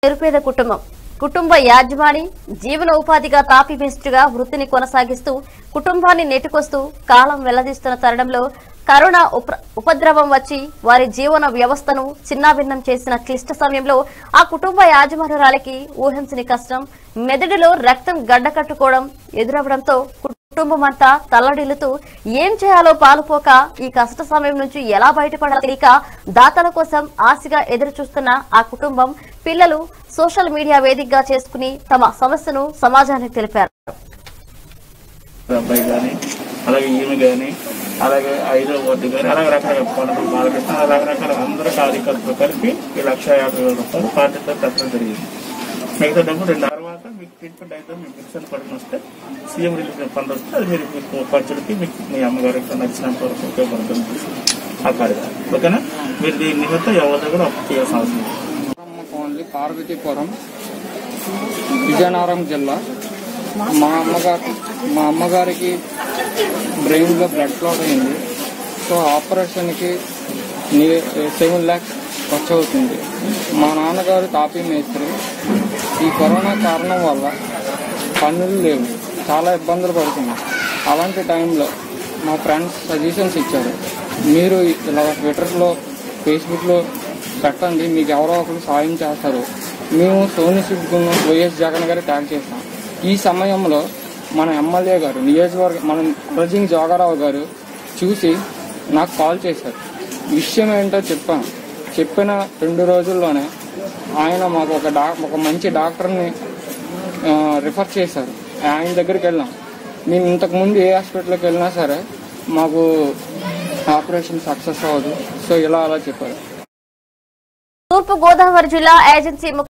నిరుపేద కుటుంబం కుటుంబ యాజమాని జీవన ఉపాధిగా తాపి మేస్త్రిగా వృత్తిని కొనసాగిస్తూ కుటుంబాన్ని నెట్టుకొస్తూ కాలం వెల్లదీస్తున్న తరుణంలో కరోనా ఉప- ఉపద్రవం వచ్చి వారి జీవన వ్యవస్థను చిన్నాభిన్నం చేసిన క్లిష్ట సమయంలో ఆ కుటుంబ యాజమానురాలకి ఊహించని కష్టం మెదడులో రక్తం గడ్డకట్టుకోవడం ఎదురవడంతో కుటుంబమంతా తల్లడిల్లుతూ ఏం చేయాలో పాలుపోక ఈ కష్ట సమయం నుంచి ఎలా బయటపడాలో తెలియక దాతల కోసం ఆశగా ఎదురు చూస్తున్న ఆ కుటుంబం పిల్లలు సోషల్ మీడియా వేదికగా చేసుకుని తమ సమస్యను సమాజానికి తెలిపారు అబ్బాయి కానీ అలాగే ఈమె కానీ అలాగే ఐదో వడ్డీ కానీ అలాగే రకరకాల పనులు బాలకృష్ణ అలా రకరకాల అందరూ కార్యకర్తలు కలిపి ఈ లక్ష యాభై వేల రూపాయలు పార్టీతో పెట్టడం జరిగింది మిగతా డబ్బు రెండు తర్వాత మీకు ట్రీట్మెంట్ అయితే మీకు మిక్సర్ పడిన వస్తే సీఎం రిలీఫ్ ఫండ్ వస్తే అది మీరు మీకు ఖర్చులకి మీకు మీ అమ్మగారికి నచ్చినంత వరకు ఉపయోగపడుతుంది ఆ కార్యక్రమం ఓకేనా మీరు దీని నిమిత్తం ఎవరి కూడా అప్పు చేయాల్సిన అవసరం లేదు అమ్మ కోన్లి పార్వతీపురం విజయనగరం జిల్లా మా అమ్మగారు మా అమ్మగారికి బ్రెయిన్లో బ్లడ్ క్లాట్ అయింది సో ఆపరేషన్కి సెవెన్ ల్యాక్స్ ఖర్చు అవుతుంది మా నాన్నగారు తాపీ మేస్త్రి ఈ కరోనా కారణం వల్ల పనులు లేవు చాలా ఇబ్బందులు పడుతున్నాం అలాంటి టైంలో మా ఫ్రెండ్స్ సజెషన్స్ ఇచ్చారు మీరు ఇలా ట్విట్టర్లో ఫేస్బుక్లో పెట్టండి మీకు ఎవరో ఒకరు సాయం చేస్తారు మేము సోని సిద్గును వైఎస్ జగన్ గారి ట్యాగ్ చేస్తాం ఈ సమయంలో మన ఎమ్మెల్యే గారు నియోజకవర్గం మన ప్రజింగ్ జోగారావు గారు చూసి నాకు కాల్ చేశారు విషయం ఏంటో చెప్పాను చెప్పిన రెండు రోజుల్లోనే ఆయన మాకు ఒక డా ఒక మంచి డాక్టర్ని ఆ, రిఫర్ చేశారు ఆయన దగ్గరికి వెళ్ళాం మేము ఇంతకు ముందు ఏ హాస్పిటల్కి వెళ్ళినా సరే మాకు ఆపరేషన్ సక్సెస్ అవ్వదు సో ఇలా అలా చెప్పారు తూర్పు గోదావరి జిల్లా ఏజెన్సీ